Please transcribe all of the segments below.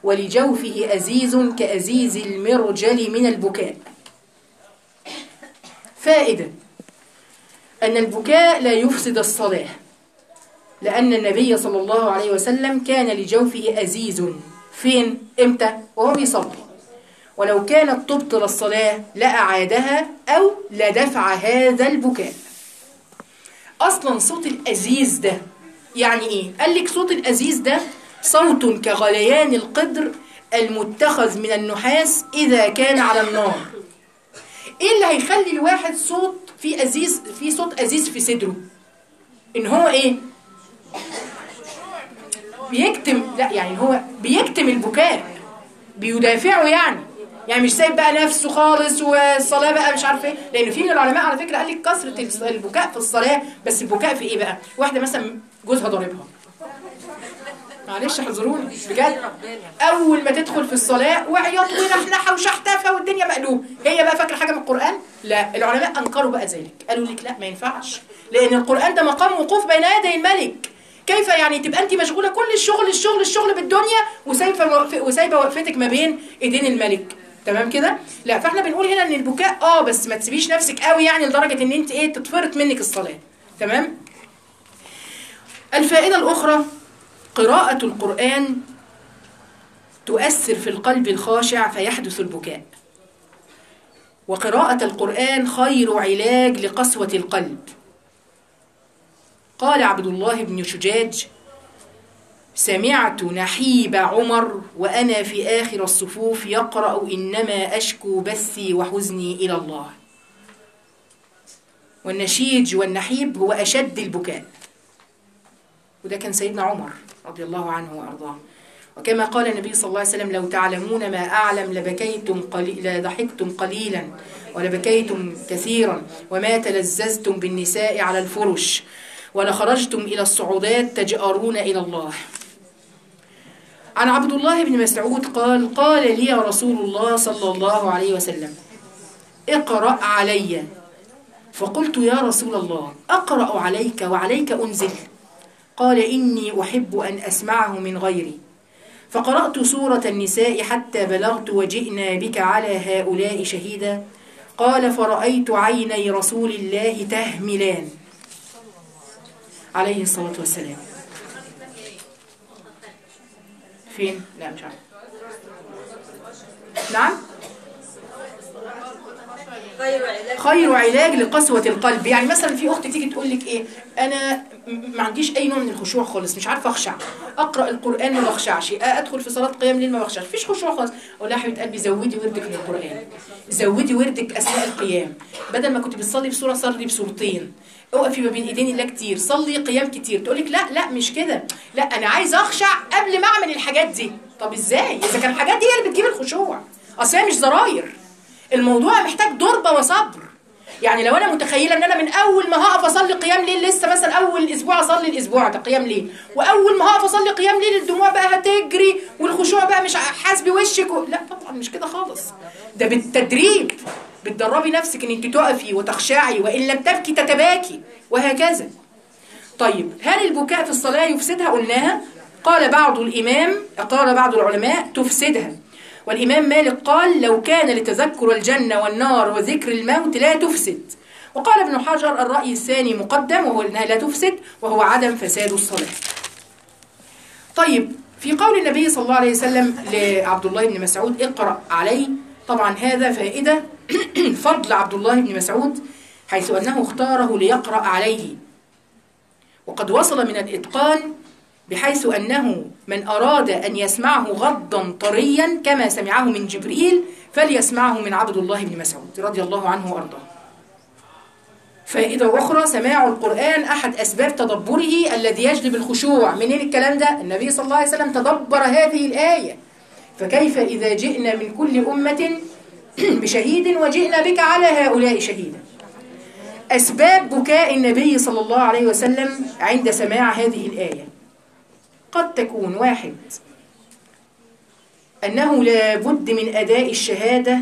ولجوفه أزيز كأزيز المرجل من البكاء فائدة أن البكاء لا يفسد الصلاة لأن النبي صلى الله عليه وسلم كان لجوفه أزيز فين؟ إمتى؟ وهو بيصلي ولو كانت تبطل الصلاة لأعادها أو لدفع هذا البكاء أصلا صوت الأزيز ده يعني إيه؟ قال لك صوت الأزيز ده صوت كغليان القدر المتخذ من النحاس إذا كان على النار إيه اللي هيخلي الواحد صوت في أزيز في صوت أزيز في صدره إن هو إيه؟ بيكتم لا يعني هو بيكتم البكاء بيدافعه يعني يعني مش سايب بقى نفسه خالص والصلاه بقى مش عارف ايه لان في من العلماء على فكره قال لك كثره البكاء في الصلاه بس البكاء في ايه بقى واحده مثلا جوزها ضاربها معلش احذروني بجد اول ما تدخل في الصلاه وعياط ونحنحه وشحتفه والدنيا مقلوب هي بقى فاكره حاجه من القران لا العلماء انكروا بقى ذلك قالوا لك لا ما ينفعش لان القران ده مقام وقوف بين يدي الملك كيف يعني تبقى انت مشغوله كل الشغل الشغل الشغل بالدنيا وسايبه وسايبه وقفتك ما بين ايدين الملك تمام كده لا فاحنا بنقول هنا ان البكاء اه بس ما تسيبيش نفسك قوي يعني لدرجه ان انت ايه تتفرط منك الصلاه تمام الفائده الاخرى قراءه القران تؤثر في القلب الخاشع فيحدث البكاء وقراءه القران خير علاج لقسوه القلب قال عبد الله بن شجاج سمعت نحيب عمر وأنا في آخر الصفوف يقرأ إنما أشكو بثي وحزني إلى الله والنشيج والنحيب هو أشد البكاء وده كان سيدنا عمر رضي الله عنه وأرضاه وكما قال النبي صلى الله عليه وسلم لو تعلمون ما أعلم لبكيتم قليل لضحكتم قليلا ولبكيتم كثيرا وما تلذذتم بالنساء على الفرش ولخرجتم إلى الصعودات تجأرون إلى الله عن عبد الله بن مسعود قال قال لي رسول الله صلى الله عليه وسلم اقرأ علي فقلت يا رسول الله أقرأ عليك وعليك أنزل قال إني أحب أن أسمعه من غيري فقرأت سورة النساء حتى بلغت وجئنا بك على هؤلاء شهيدا قال فرأيت عيني رسول الله تهملان عليه الصلاة والسلام فين؟ لا مش عارف نعم خير علاج لقسوة القلب يعني مثلا في أخت تيجي تقول لك إيه أنا ما عنديش أي نوع من الخشوع خالص مش عارفة أخشع أقرأ القرآن ما بخشعش أدخل في صلاة قيام ليل ما بخشعش مفيش خشوع خالص أقول لها حبيبة قلبي زودي وردك من القرآن زودي وردك أثناء القيام بدل ما كنت بتصلي بسورة صلي بسورتين اقفي ما بين ايدين الله كتير صلي قيام كتير تقول لك لا لا مش كده لا انا عايز اخشع قبل ما اعمل الحاجات دي طب ازاي اذا كان الحاجات دي هي اللي بتجيب الخشوع اصل هي مش زراير الموضوع محتاج ضربه وصبر يعني لو انا متخيله ان انا من اول ما هقف اصلي قيام ليل لسه مثلا اول اسبوع اصلي الاسبوع ده قيام ليل واول ما هقف اصلي قيام ليل الدموع بقى هتجري والخشوع بقى مش حاسبي وشك و... لا طبعا مش كده خالص ده بالتدريب بتدربي نفسك ان انت تقفي وتخشعي وان لم تبكي تتباكي وهكذا طيب هل البكاء في الصلاه يفسدها قلناها قال بعض الامام قال بعض العلماء تفسدها والامام مالك قال لو كان لتذكر الجنه والنار وذكر الموت لا تفسد وقال ابن حجر الراي الثاني مقدم وهو انها لا تفسد وهو عدم فساد الصلاه طيب في قول النبي صلى الله عليه وسلم لعبد الله بن مسعود اقرا علي طبعا هذا فائده فضل عبد الله بن مسعود حيث أنه اختاره ليقرأ عليه وقد وصل من الإتقان بحيث أنه من أراد أن يسمعه غضا طريا كما سمعه من جبريل فليسمعه من عبد الله بن مسعود رضي الله عنه وأرضاه فائدة أخرى سماع القرآن أحد أسباب تدبره الذي يجلب الخشوع منين الكلام ده؟ النبي صلى الله عليه وسلم تدبر هذه الآية فكيف إذا جئنا من كل أمة بشهيد وجئنا بك على هؤلاء شهيدا أسباب بكاء النبي صلى الله عليه وسلم عند سماع هذه الآية قد تكون واحد أنه لا بد من أداء الشهادة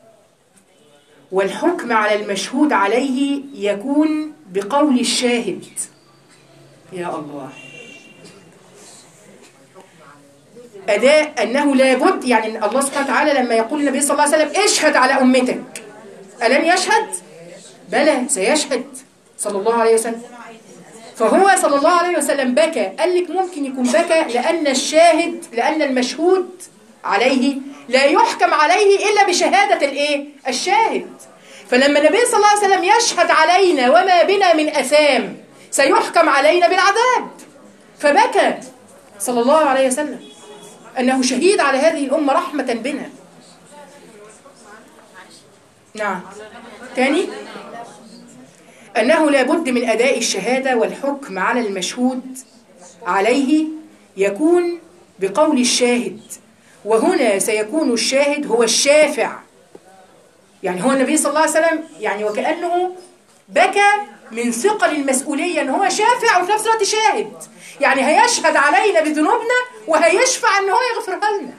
والحكم على المشهود عليه يكون بقول الشاهد يا الله أداء أنه لابد يعني الله سبحانه وتعالى لما يقول النبي صلى الله عليه وسلم اشهد على أمتك ألن يشهد؟ بلى سيشهد صلى الله عليه وسلم فهو صلى الله عليه وسلم بكى قال لك ممكن يكون بكى لأن الشاهد لأن المشهود عليه لا يحكم عليه إلا بشهادة الإيه؟ الشاهد فلما النبي صلى الله عليه وسلم يشهد علينا وما بنا من أثام سيحكم علينا بالعذاب فبكى صلى الله عليه وسلم أنه شهيد على هذه الأمة رحمة بنا نعم تاني أنه لابد من أداء الشهادة والحكم على المشهود عليه يكون بقول الشاهد وهنا سيكون الشاهد هو الشافع يعني هو النبي صلى الله عليه وسلم يعني وكأنه بكى من ثقل المسؤولية ان هو شافع وفي نفس الوقت شاهد يعني هيشهد علينا بذنوبنا وهيشفع ان هو يغفرها لنا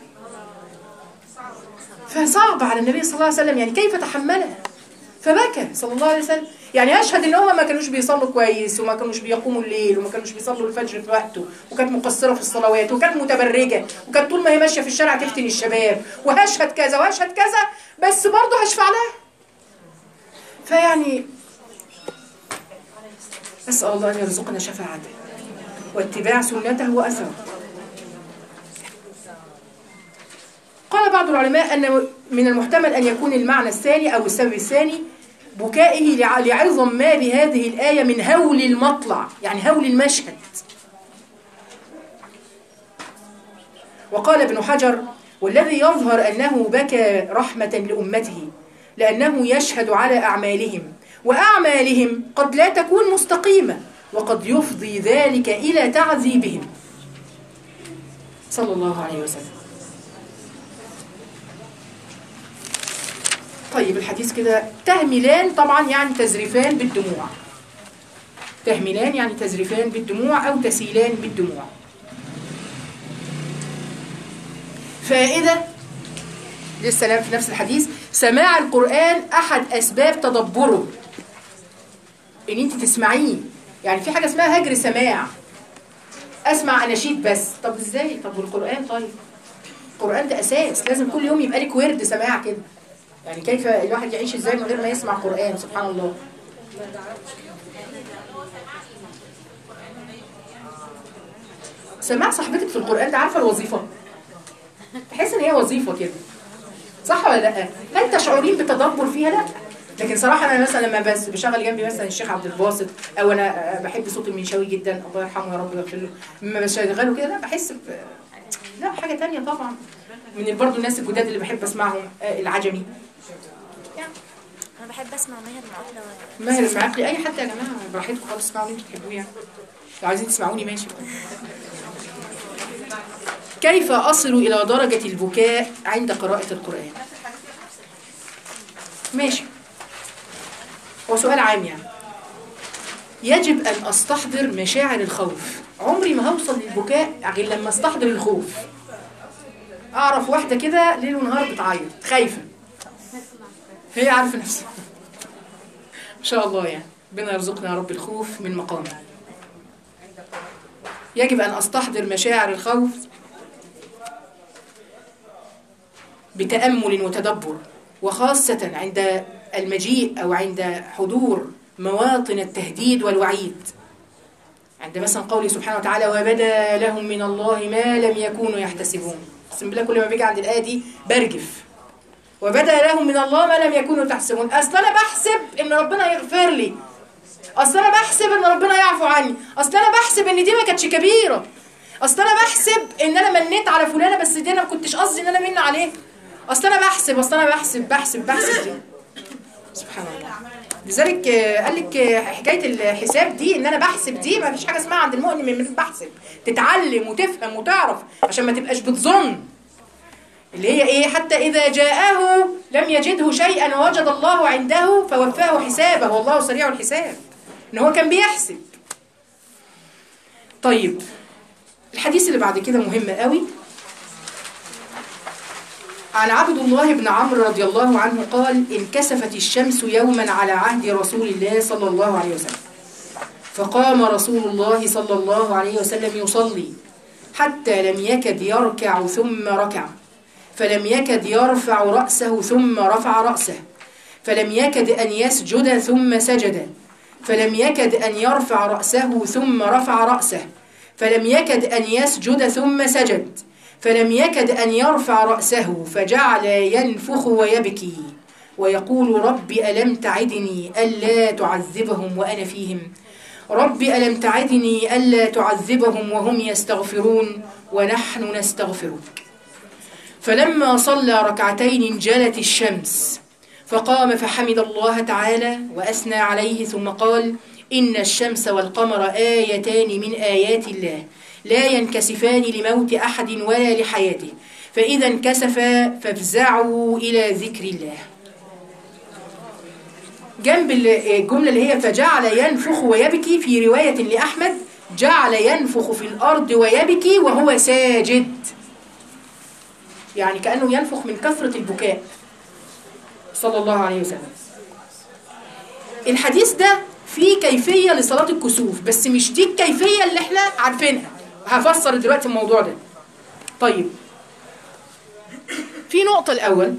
فصعب على النبي صلى الله عليه وسلم يعني كيف تحملها فبكى صلى الله عليه وسلم يعني يشهد ان هم ما كانوش بيصلوا كويس وما كانوش بيقوموا الليل وما كانوش بيصلوا الفجر في وقته وكانت مقصره في الصلوات وكانت متبرجه وكانت طول ما هي ماشيه في الشارع تفتن الشباب وهشهد كذا وهشهد كذا بس برضه هشفع لها فيعني اسال الله ان يرزقنا شفاعته واتباع سنته واثره قال بعض العلماء أن من المحتمل أن يكون المعنى الثاني أو السبب الثاني بكائه لع- لعظم ما بهذه الآية من هول المطلع يعني هول المشهد وقال ابن حجر والذي يظهر أنه بكى رحمة لأمته لأنه يشهد على أعمالهم وأعمالهم قد لا تكون مستقيمة وقد يفضي ذلك إلى تعذيبهم صلى الله عليه وسلم طيب الحديث كده تهملان طبعا يعني تزريفان بالدموع تهملان يعني تزريفان بالدموع أو تسيلان بالدموع فائدة لسه في نفس الحديث سماع القرآن أحد أسباب تدبره إن أنت تسمعيه يعني في حاجة اسمها هجر سماع أسمع أناشيد بس طب إزاي طب والقرآن طيب القرآن ده أساس لازم كل يوم يبقى لك ورد سماع كده يعني كيف الواحد يعيش ازاي من غير ما يسمع قرآن سبحان الله سماع صاحبتك في القرآن ده عارفة الوظيفة تحس ان هي وظيفة كده صح ولا لا هل تشعرين بتدبر فيها لا لكن صراحة أنا مثلا لما بس بشغل جنبي مثلا الشيخ عبد الباسط أو أنا بحب صوت المنشاوي جدا الله يرحمه يا رب ويغفر له لما بشغله كده لا بحس ب... لا حاجة تانية طبعا من برضه الناس الجداد اللي بحب أسمعهم آه، العجمي انا بحب اسمع ماهر معقله و... ماهر المعقلي اي حد يا جماعه براحتكم خالص اسمعوا اللي انتوا تحبوه يعني لو عايزين تسمعوني ماشي كيف اصل الى درجه البكاء عند قراءه القران ماشي هو سؤال عام يعني يجب ان استحضر مشاعر الخوف عمري ما هوصل للبكاء غير لما استحضر الخوف اعرف واحده كده ليل ونهار بتعيط خايفه هي عارفه نفسها ان شاء الله يعني ربنا يرزقنا يا رب الخوف من مقامه يجب ان استحضر مشاعر الخوف بتامل وتدبر وخاصه عند المجيء او عند حضور مواطن التهديد والوعيد عند مثلا قوله سبحانه وتعالى وبدا لهم من الله ما لم يكونوا يحتسبون اقسم بالله كل ما بيجي عند الايه دي برجف وبدا لهم من الله ما لم يكونوا تحسبون اصل انا بحسب ان ربنا يغفر لي اصل انا بحسب ان ربنا يعفو عني اصل انا بحسب ان دي ما كانتش كبيره اصل انا بحسب ان انا منيت على فلانه بس دي انا ما كنتش قصدي ان انا من عليه اصل انا بحسب اصل انا بحسب بحسب بحسب دي سبحان الله لذلك آه، قال لك آه، حكايه الحساب دي ان انا بحسب دي ما فيش حاجه اسمها عند المؤمن من بحسب تتعلم وتفهم وتعرف عشان ما تبقاش بتظن اللي هي ايه حتى اذا جاءه لم يجده شيئا ووجد الله عنده فوفاه حسابه والله سريع الحساب ان هو كان بيحسب طيب الحديث اللي بعد كده مهم قوي عن عبد الله بن عمرو رضي الله عنه قال انكسفت الشمس يوما على عهد رسول الله صلى الله عليه وسلم فقام رسول الله صلى الله عليه وسلم يصلي حتى لم يكد يركع ثم ركع فلم يكد يرفع رأسه ثم رفع رأسه فلم يكد أن يسجد ثم سجد فلم يكد أن يرفع رأسه ثم رفع رأسه فلم يكد أن يسجد ثم سجد فلم يكد أن يرفع رأسه فجعل ينفخ ويبكي ويقول رب ألم تعدني ألا تعذبهم وأنا فيهم رب ألم تعدني ألا تعذبهم وهم يستغفرون ونحن نستغفرك فلما صلى ركعتين انجلت الشمس فقام فحمد الله تعالى وأثنى عليه ثم قال إن الشمس والقمر آيتان من آيات الله لا ينكسفان لموت أحد ولا لحياته فإذا انكسفا فافزعوا إلى ذكر الله جنب الجملة اللي هي فجعل ينفخ ويبكي في رواية لأحمد جعل ينفخ في الأرض ويبكي وهو ساجد يعني كأنه ينفخ من كثرة البكاء صلى الله عليه وسلم الحديث ده فيه كيفية لصلاة الكسوف بس مش دي الكيفية اللي احنا عارفينها هفسر دلوقتي الموضوع ده طيب في نقطة الأول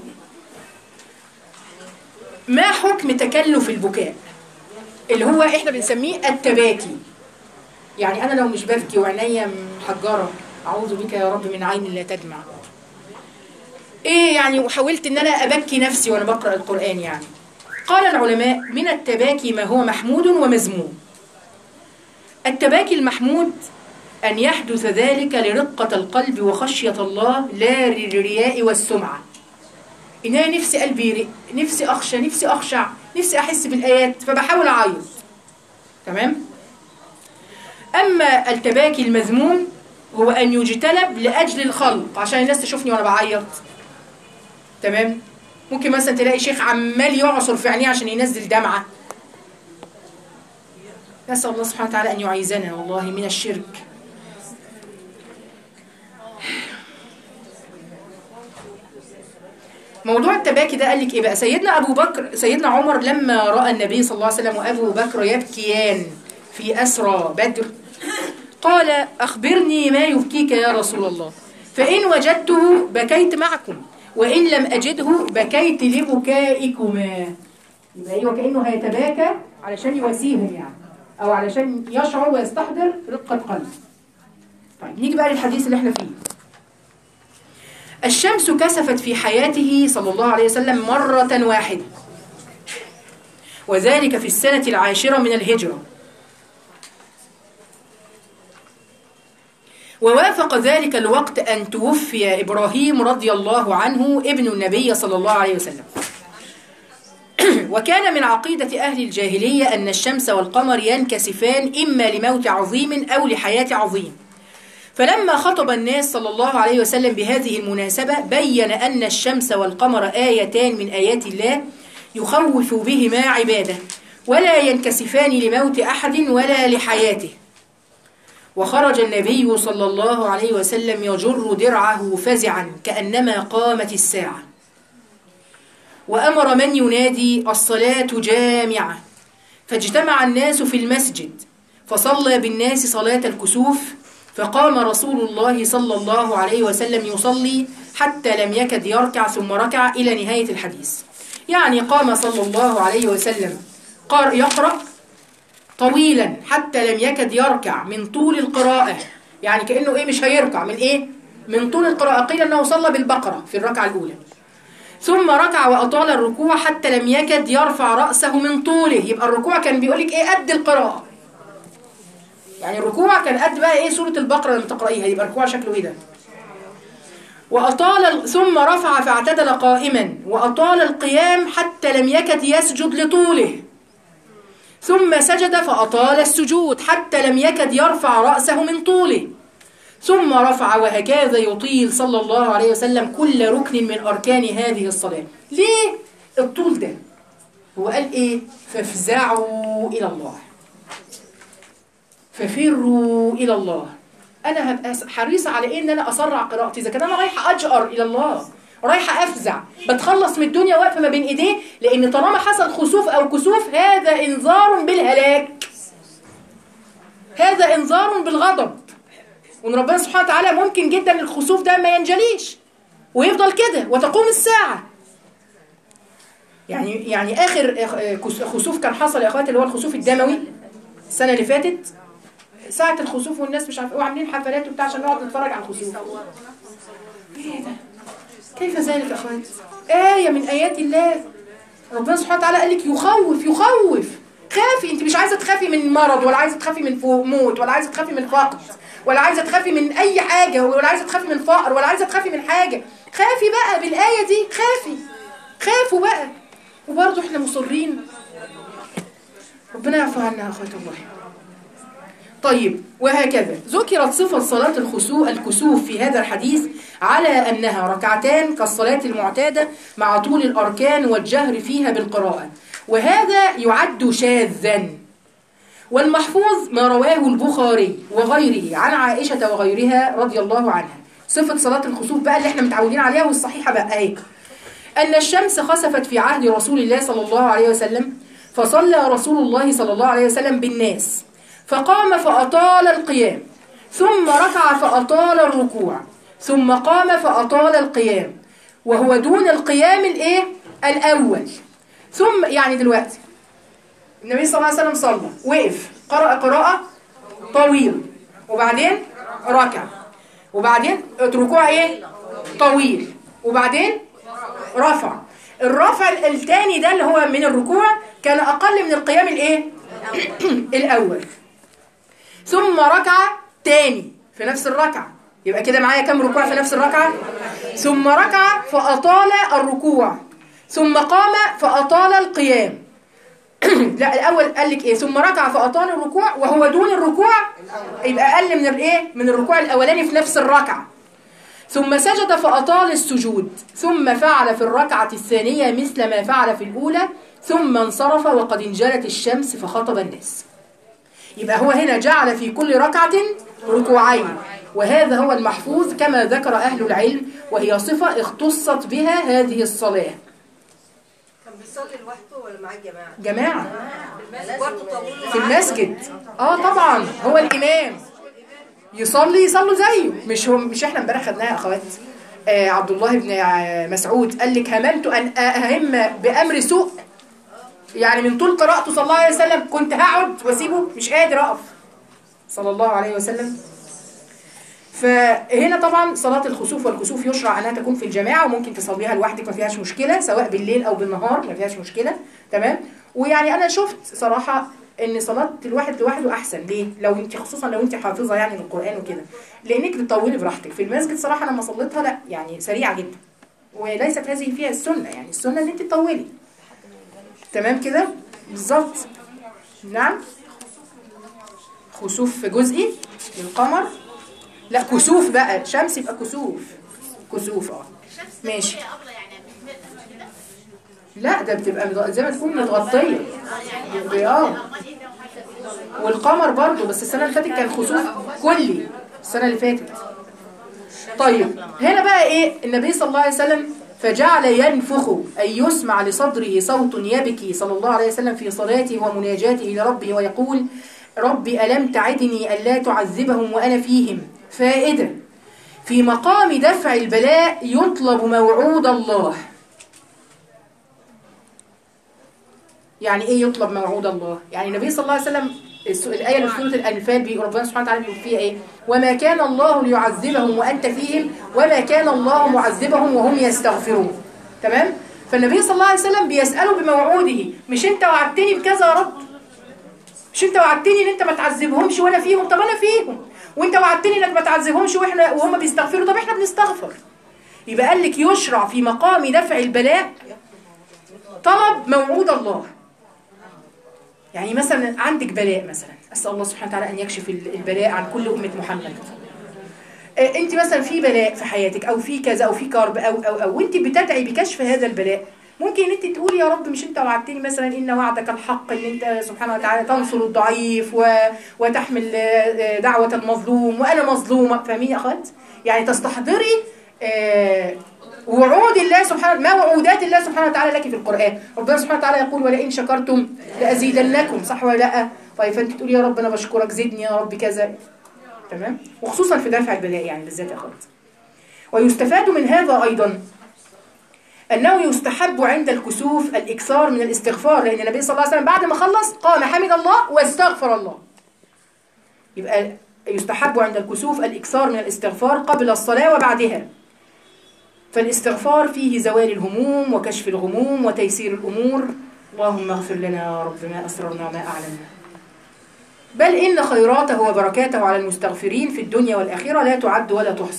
ما حكم تكلف البكاء اللي هو احنا بنسميه التباكي يعني انا لو مش ببكي وعينيا محجره اعوذ بك يا رب من عين لا تدمع ايه يعني وحاولت ان انا ابكي نفسي وانا بقرا القران يعني قال العلماء من التباكي ما هو محمود ومذموم التباكي المحمود أن يحدث ذلك لرقة القلب وخشية الله لا للرياء والسمعة إن أنا نفسي قلبي يرق نفسي أخشى نفسي أخشع نفسي أحس بالآيات فبحاول أعيط تمام أما التباكي المذموم هو أن يجتلب لأجل الخلق عشان الناس تشوفني وأنا بعيط تمام ممكن مثلا تلاقي شيخ عمال يعصر في عينيه عشان ينزل دمعة نسأل الله سبحانه وتعالى أن يعيذنا والله من الشرك موضوع التباكي ده قال لك ايه بقى سيدنا ابو بكر سيدنا عمر لما راى النبي صلى الله عليه وسلم وابو بكر يبكيان في اسرى بدر قال اخبرني ما يبكيك يا رسول الله فان وجدته بكيت معكم وان لم اجده بكيت لبكائكما يبقى ايه وكانه هيتباكى علشان يواسيهم يعني او علشان يشعر ويستحضر رقه قلب طيب نيجي بقى للحديث اللي احنا فيه الشمس كسفت في حياته صلى الله عليه وسلم مرة واحدة وذلك في السنة العاشرة من الهجرة ووافق ذلك الوقت أن توفي إبراهيم رضي الله عنه ابن النبي صلى الله عليه وسلم وكان من عقيدة أهل الجاهلية أن الشمس والقمر ينكسفان إما لموت عظيم أو لحياة عظيم فلما خطب الناس صلى الله عليه وسلم بهذه المناسبة بين أن الشمس والقمر آيتان من آيات الله يخوف بهما عباده ولا ينكسفان لموت أحد ولا لحياته وخرج النبي صلى الله عليه وسلم يجر درعه فزعا كأنما قامت الساعة وأمر من ينادي الصلاة جامعة فاجتمع الناس في المسجد فصلى بالناس صلاة الكسوف فقام رسول الله صلى الله عليه وسلم يصلي حتى لم يكد يركع ثم ركع إلى نهاية الحديث يعني قام صلى الله عليه وسلم يقرأ طويلا حتى لم يكد يركع من طول القراءة يعني كأنه إيه مش هيركع من إيه من طول القراءة قيل أنه صلى بالبقرة في الركعة الأولى ثم ركع وأطال الركوع حتى لم يكد يرفع رأسه من طوله يبقى الركوع كان بيقولك إيه قد القراءة يعني الركوع كان قد بقى ايه سورة البقرة لما تقرأيها يبقى الركوع شكله ايه ده وأطال ثم رفع فاعتدل قائما وأطال القيام حتى لم يكد يسجد لطوله ثم سجد فأطال السجود حتى لم يكد يرفع رأسه من طوله ثم رفع وهكذا يطيل صلى الله عليه وسلم كل ركن من أركان هذه الصلاة ليه الطول ده هو قال ايه فافزعوا إلى الله ففروا إلى الله أنا هبقى حريصة على إيه إن أنا أسرع قراءتي إذا كان أنا رايحة أجأر إلى الله رايحة أفزع بتخلص من الدنيا واقفة ما بين إيديه لأن طالما حصل خسوف أو كسوف هذا إنذار بالهلاك هذا إنذار بالغضب وان ربنا سبحانه وتعالى ممكن جدا الخسوف ده ما ينجليش ويفضل كده وتقوم الساعه يعني يعني اخر خسوف كان حصل يا اخواتي اللي هو الخسوف الدموي السنه اللي فاتت ساعه الخسوف والناس مش عارفه وعاملين حفلات وبتاع عشان نقعد نتفرج على الخسوف ايه ده كيف ذلك يا اخواتي ايه من ايات الله ربنا سبحانه وتعالى قال لك يخوف يخوف خافي انت مش عايزه تخافي من مرض ولا عايزه تخافي من موت ولا عايزه تخافي من فقد ولا عايزه تخافي من اي حاجه ولا عايزه تخافي من فقر ولا عايزه تخافي من حاجه خافي بقى بالايه دي خافي خافوا بقى وبرضه احنا مصرين ربنا يعفو عنا يا اخوات الله طيب وهكذا ذكرت صفة صلاة الخسوف الكسوف في هذا الحديث على أنها ركعتان كالصلاة المعتادة مع طول الأركان والجهر فيها بالقراءة وهذا يعد شاذا والمحفوظ ما رواه البخاري وغيره عن عائشة وغيرها رضي الله عنها صفة صلاة الخسوف بقى اللي احنا متعودين عليها والصحيحة بقى اهي أن الشمس خسفت في عهد رسول الله صلى الله عليه وسلم فصلى رسول الله صلى الله عليه وسلم بالناس فقام فأطال القيام ثم ركع فأطال الركوع ثم قام فأطال القيام وهو دون القيام الايه الأول ثم يعني دلوقتي النبي صلى الله عليه وسلم صلى وقف قرأ قراءة طويل وبعدين ركع وبعدين ركوع ايه طويل وبعدين رفع الرفع الثاني ده اللي هو من الركوع كان أقل من القيام الايه الأول ثم ركع تاني في نفس الركعة يبقى كده معايا كم ركوع في نفس الركعة ثم ركع فأطال الركوع ثم قام فأطال القيام لا الأول قال لك إيه ثم ركع فأطال الركوع وهو دون الركوع يبقى أقل من الإيه من الركوع الأولاني في نفس الركعة ثم سجد فأطال السجود ثم فعل في الركعة الثانية مثل ما فعل في الأولى ثم انصرف وقد انجلت الشمس فخطب الناس يبقى هو هنا جعل في كل ركعة ركوعين وهذا هو المحفوظ كما ذكر أهل العلم وهي صفة اختصت بها هذه الصلاة كان بيصلي لوحده ولا معاه جماعه؟ جماعة برضه طولوا في المسجد اه طبعا هو الإمام يصلي يصلوا زيه مش هو مش احنا امبارح خدناها يا اخوات آه عبد الله بن آه، مسعود قال لك هممت ان اهم بامر سوء يعني من طول قراءته صلى الله عليه وسلم كنت هقعد واسيبه مش قادر اقف صلى الله عليه وسلم فهنا طبعا صلاة الخسوف والكسوف يشرع أنها تكون في الجماعة وممكن تصليها لوحدك ما فيهاش مشكلة سواء بالليل أو بالنهار ما فيهاش مشكلة تمام ويعني أنا شفت صراحة ان صلاة الواحد لوحده احسن ليه لو انت خصوصا لو انت حافظة يعني للقرآن وكده لانك بتطولي براحتك في المسجد صراحة لما صليتها لا يعني سريعة جدا وليست هذه فيها السنة يعني السنة ان انت تطولي تمام كده بالظبط نعم خسوف جزئي للقمر لا كسوف بقى شمس يبقى كسوف كسوف اه ماشي لا ده بتبقى مض- زي ما تكون متغطية اه والقمر برضو بس السنة اللي فاتت كان خسوف كلي السنة اللي فاتت طيب هنا بقى ايه النبي صلى الله عليه وسلم فجعل ينفخ أي يسمع لصدره صوت يبكي صلى الله عليه وسلم في صلاته ومناجاته لربه ويقول ربي ألم تعدني ألا تعذبهم وأنا فيهم فائدة في مقام دفع البلاء يطلب موعود الله يعني ايه يطلب موعود الله يعني النبي صلى الله عليه وسلم الس- الآية اللي في سورة الأنفال بيقول ربنا سبحانه وتعالى بيقول فيها ايه وما كان الله ليعذبهم وأنت فيهم وما كان الله معذبهم وهم يستغفرون تمام فالنبي صلى الله عليه وسلم بيسأله بموعوده مش انت وعدتني بكذا يا رب مش انت وعدتني ان انت ما تعذبهمش وانا فيهم طب انا فيهم وانت وعدتني انك ما تعذبهمش واحنا وهم بيستغفروا طب احنا بنستغفر يبقى قال لك يشرع في مقام دفع البلاء طلب موعود الله يعني مثلا عندك بلاء مثلا اسال الله سبحانه وتعالى ان يكشف ال- البلاء عن كل امه محمد آه، انت مثلا في بلاء في حياتك او في كذا او في كرب او او او وانت بتدعي بكشف هذا البلاء ممكن ان انت تقولي يا رب مش انت وعدتني مثلا ان وعدك الحق ان انت سبحانه وتعالى تنصر الضعيف و... وتحمل آه، دعوه المظلوم وانا مظلومه فاهمين يا اخوات يعني تستحضري آه، وعود الله سبحانه ما وعودات الله سبحانه وتعالى لك في القرآن ربنا سبحانه وتعالى يقول ولئن شكرتم لأزيدنكم صح ولا لا طيب فانت تقول يا رب انا بشكرك زدني يا رب كذا تمام وخصوصا في دفع البلاء يعني بالذات يا اخوات ويستفاد من هذا ايضا انه يستحب عند الكسوف الاكثار من الاستغفار لان النبي صلى الله عليه وسلم بعد ما خلص قام حمد الله واستغفر الله يبقى يستحب عند الكسوف الاكثار من الاستغفار قبل الصلاه وبعدها فالاستغفار فيه زوال الهموم وكشف الغموم وتيسير الامور اللهم اغفر لنا يا رب ما اسررنا وما اعلنا بل إن خيراته وبركاته على المستغفرين في الدنيا والآخرة لا تعد ولا تحصى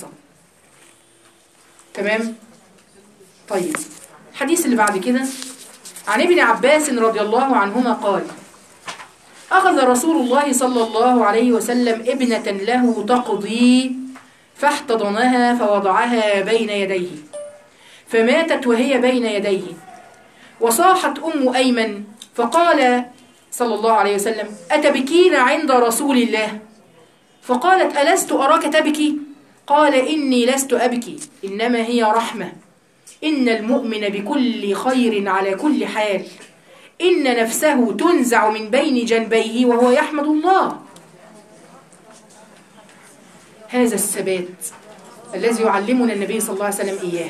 تمام طيب الحديث اللي بعد كده عن ابن عباس رضي الله عنهما قال أخذ رسول الله صلى الله عليه وسلم ابنة له تقضي فاحتضنها فوضعها بين يديه فماتت وهي بين يديه وصاحت أم أيمن فقال صلى الله عليه وسلم أتبكين عند رسول الله فقالت ألست أراك تبكي قال إني لست أبكي إنما هي رحمة إن المؤمن بكل خير على كل حال إن نفسه تنزع من بين جنبيه وهو يحمد الله هذا الثبات الذي يعلمنا النبي صلى الله عليه وسلم إياه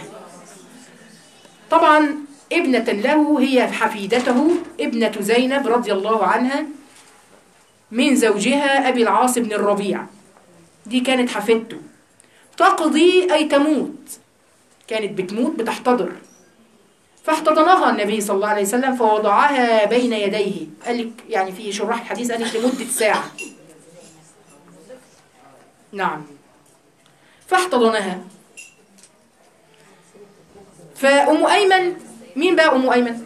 طبعا ابنة له هي حفيدته ابنة زينب رضي الله عنها من زوجها أبي العاص بن الربيع دي كانت حفيدته تقضي أي تموت كانت بتموت بتحتضر فاحتضنها النبي صلى الله عليه وسلم فوضعها بين يديه قال لك يعني في شراح الحديث قال لك لمدة ساعة نعم فاحتضنها فأم أيمن مين بقى أم أيمن؟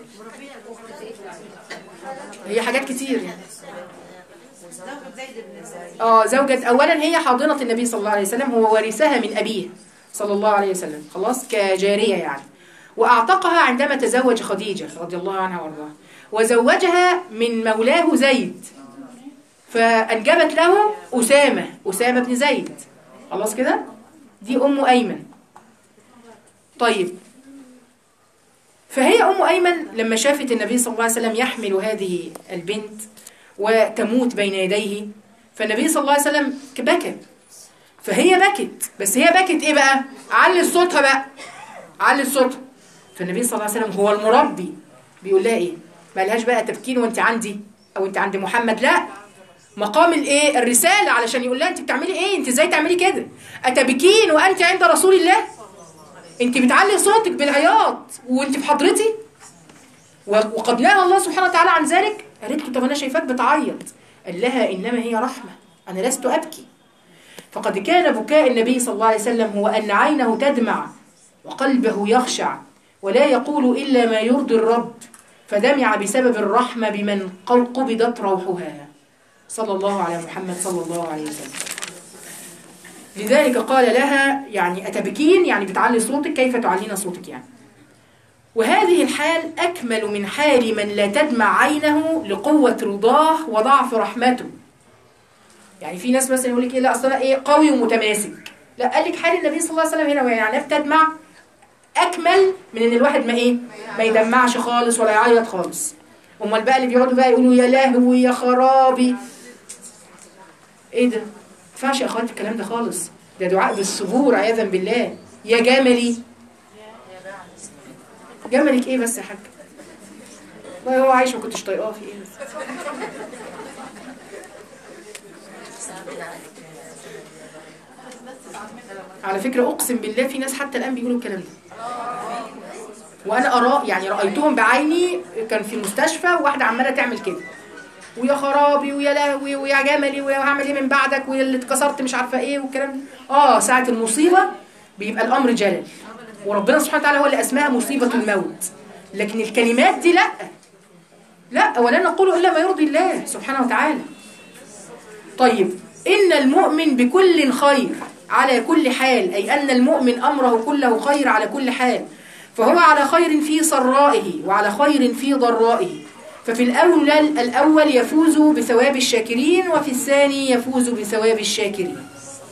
هي حاجات كتير يعني اه زوجة أولا هي حاضنة النبي صلى الله عليه وسلم هو وارثها من أبيه صلى الله عليه وسلم خلاص كجارية يعني وأعتقها عندما تزوج خديجة رضي الله عنها وارضاها وزوجها من مولاه زيد فأنجبت له أسامة أسامة بن زيد خلاص كده دي أم أيمن طيب فهي أم أيمن لما شافت النبي صلى الله عليه وسلم يحمل هذه البنت وتموت بين يديه فالنبي صلى الله عليه وسلم بكى فهي بكت بس هي بكت ايه بقى علي صوتها بقى علي صوتها فالنبي صلى الله عليه وسلم هو المربي بيقول لها ايه ما لهاش بقى تبكين وانت عندي او انت عند محمد لا مقام الايه الرساله علشان يقول لها انت بتعملي ايه انت ازاي تعملي كده اتبكين وانت عند رسول الله انت بتعلي صوتك بالعياط وانت في حضرتي وقد نهى الله سبحانه وتعالى عن ذلك قالت له طب انا شايفاك بتعيط قال لها انما هي رحمه انا لست ابكي فقد كان بكاء النبي صلى الله عليه وسلم هو ان عينه تدمع وقلبه يخشع ولا يقول الا ما يرضي الرب فدمع بسبب الرحمه بمن قبضت روحها صلى الله على محمد صلى الله عليه وسلم لذلك قال لها يعني أتبكين يعني بتعلي صوتك كيف تعلين صوتك يعني وهذه الحال أكمل من حال من لا تدمع عينه لقوة رضاه وضعف رحمته يعني في ناس مثلا يقول لك ايه لا اصل انا ايه قوي ومتماسك لا قال لك حال النبي صلى الله عليه وسلم هنا يعني بتدمع اكمل من ان الواحد ما ايه ما يدمعش خالص ولا يعيط خالص امال بقى اللي بيقعدوا بقى يقولوا يا لهوي يا خرابي ايه ده ما ينفعش يا اخواتي الكلام ده خالص ده دعاء بالصبور عياذا بالله يا جملي جملك ايه بس يا حاج والله هو عايش ما كنتش طايقاه في ايه بس على فكرة أقسم بالله في ناس حتى الآن بيقولوا الكلام ده وأنا أرى يعني رأيتهم بعيني كان في المستشفى وواحدة عمالة تعمل كده ويا خرابي ويا لهوي ويا جملي وهعمل ايه من بعدك واللي اتكسرت مش عارفه ايه والكلام ده اه ساعه المصيبه بيبقى الامر جلل وربنا سبحانه وتعالى هو اللي اسماها مصيبه الموت لكن الكلمات دي لا لا ولا نقول الا ما يرضي الله سبحانه وتعالى طيب ان المؤمن بكل خير على كل حال اي ان المؤمن امره كله خير على كل حال فهو على خير في سرائه وعلى خير في ضرائه ففي الأول الأول يفوز بثواب الشاكرين وفي الثاني يفوز بثواب الشاكرين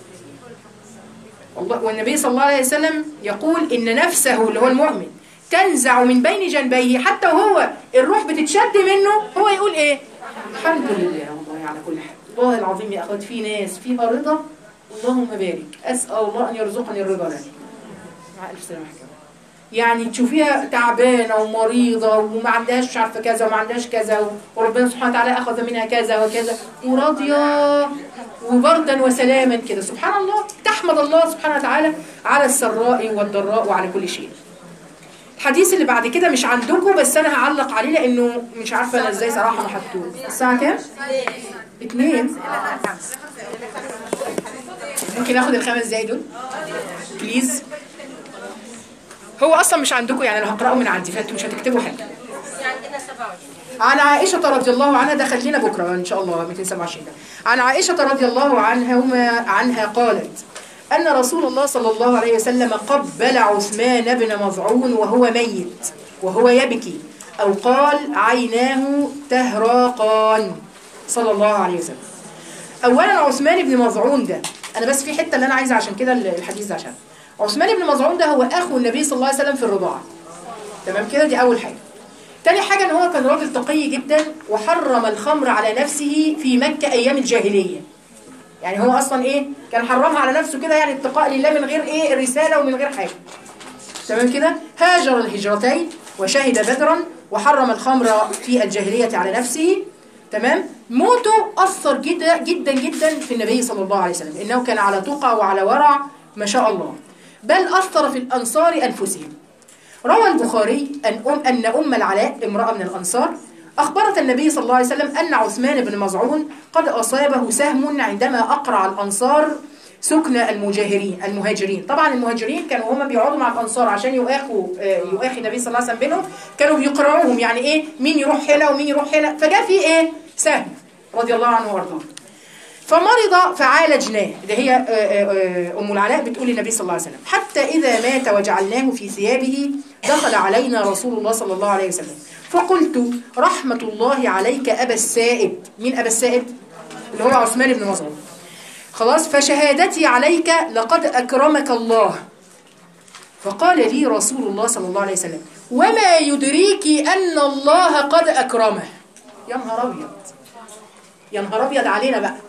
والنبي صلى الله عليه وسلم يقول إن نفسه اللي هو المؤمن تنزع من بين جنبيه حتى وهو الروح بتتشد منه هو يقول إيه الحمد لله والله على كل حال والله العظيم يا أخوات في ناس فيها رضا اللهم بارك اسال الله ان يرزقني الرضا لك مع الف سلامه حكاية. يعني تشوفيها تعبانه ومريضه وما عندهاش مش عارفه كذا وما عندهاش كذا وربنا سبحانه وتعالى اخذ منها كذا وكذا وراضيه وبردا وسلاما كده سبحان الله تحمد الله سبحانه وتعالى على السراء والضراء وعلى كل شيء الحديث اللي بعد كده مش عندكم بس انا هعلق عليه لانه مش عارفه انا ازاي صراحه ما حطوه الساعه كام؟ اتنين ممكن اخد الخمس دقايق دول بليز هو اصلا مش عندكم يعني انا هقراه من عندي فانتوا مش هتكتبوا حاجه عندنا 27 عن عائشة رضي الله عنها ده خلينا بكرة إن شاء الله 227 ده عن عائشة رضي الله عنها وما عنها قالت أن رسول الله صلى الله عليه وسلم قبل عثمان بن مظعون وهو ميت وهو يبكي أو قال عيناه تهراقان صلى الله عليه وسلم أولا عثمان بن مظعون ده أنا بس في حتة اللي أنا عايزة عشان كده الحديث ده عشان عثمان بن مظعون ده هو أخو النبي صلى الله عليه وسلم في الرضاعة تمام كده دي أول حاجة تاني حاجة ان هو كان راجل تقي جدا وحرم الخمر على نفسه في مكة ايام الجاهلية يعني هو اصلا ايه كان حرمها على نفسه كده يعني اتقاء لله من غير ايه الرسالة ومن غير حاجة تمام كده هاجر الهجرتين وشهد بدرا وحرم الخمر في الجاهلية على نفسه تمام موته أثر جدا جدا جدا في النبي صلى الله عليه وسلم إنه كان على تقى وعلى ورع ما شاء الله بل أثر في الأنصار أنفسهم روى البخاري أن أم, أن أم العلاء امرأة من الأنصار أخبرت النبي صلى الله عليه وسلم أن عثمان بن مزعون قد أصابه سهم عندما أقرع الأنصار سكن المجاهرين المهاجرين طبعا المهاجرين كانوا هما بيقعدوا مع الأنصار عشان يؤاخوا آه، يؤاخي النبي صلى الله عليه وسلم بينهم كانوا بيقرعوهم يعني إيه مين يروح هنا ومين يروح هنا فجاء في إيه سهم رضي الله عنه وارضاه فمرض فعالجناه ده هي آه، آه، آه، أم العلاء بتقول للنبي صلى الله عليه وسلم حتى إذا مات وجعلناه في ثيابه دخل علينا رسول الله صلى الله عليه وسلم فقلت رحمة الله عليك أبا السائب مين أبا السائب؟ اللي هو عثمان بن مظعون خلاص فشهادتي عليك لقد أكرمك الله فقال لي رسول الله صلى الله عليه وسلم وما يدريك أن الله قد أكرمه يا نهار أبيض يا نهار أبيض علينا بقى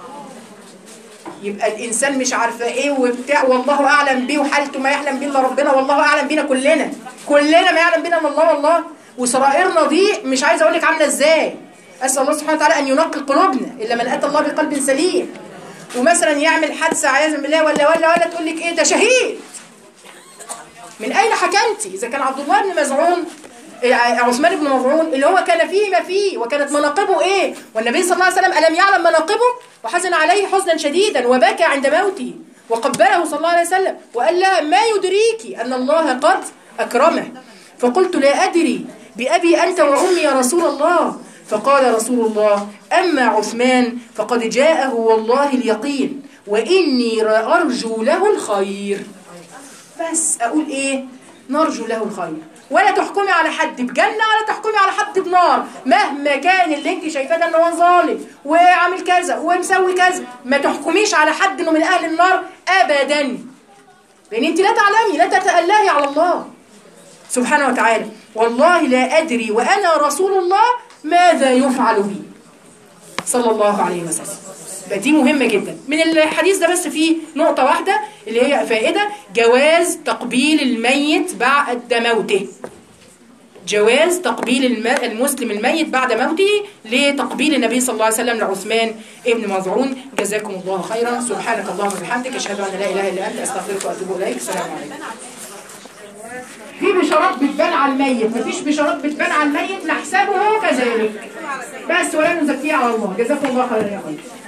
يبقى الانسان مش عارفه ايه وبتاع والله اعلم بيه وحالته ما يعلم بيه الا ربنا والله اعلم بينا كلنا كلنا ما يعلم بينا الا الله والله وسرائرنا دي مش عايزه اقول لك عامله ازاي اسال الله سبحانه وتعالى ان ينقي قلوبنا الا من اتى الله بقلب سليم ومثلا يعمل حادثه عياذا بالله ولا ولا ولا تقول لك ايه ده شهيد من اين حكمتي اذا كان عبد الله بن مزعون إيه، عثمان بن مظعون اللي هو كان فيه ما فيه وكانت مناقبه ايه والنبي صلى الله عليه وسلم ألم يعلم مناقبه وحزن عليه حزنا شديدا وبكى عند موته وقبله صلى الله عليه وسلم وقال لها ما يدريك أن الله قد أكرمه فقلت لا أدري بأبي أنت وأمي يا رسول الله فقال رسول الله أما عثمان فقد جاءه والله اليقين وإني أرجو له الخير بس اقول ايه نرجو له الخير ولا تحكمي على حد بجنة ولا تحكمي على حد بنار مهما كان اللي انت شايفاه ده ان هو ظالم وعامل كذا ومسوي كذا ما تحكميش على حد انه من اهل النار ابدا لان انت لا تعلمي لا تتألهي على الله سبحانه وتعالى والله لا ادري وانا رسول الله ماذا يفعل بي صلى الله عليه وسلم يبقى دي مهمة جدا من الحديث ده بس فيه نقطة واحدة اللي هي فائدة جواز تقبيل الميت بعد موته جواز تقبيل الم- المسلم الميت بعد موته لتقبيل النبي صلى الله عليه وسلم لعثمان ابن مظعون جزاكم الله خيرا سبحانك اللهم وبحمدك اشهد ان لا اله الا انت استغفرك واتوب اليك السلام عليكم في بشارات بتبان على الميت مفيش بشارات بتبان على الميت نحسبه كذلك بس ولا نزكيه على الله جزاكم الله خيرا يا خير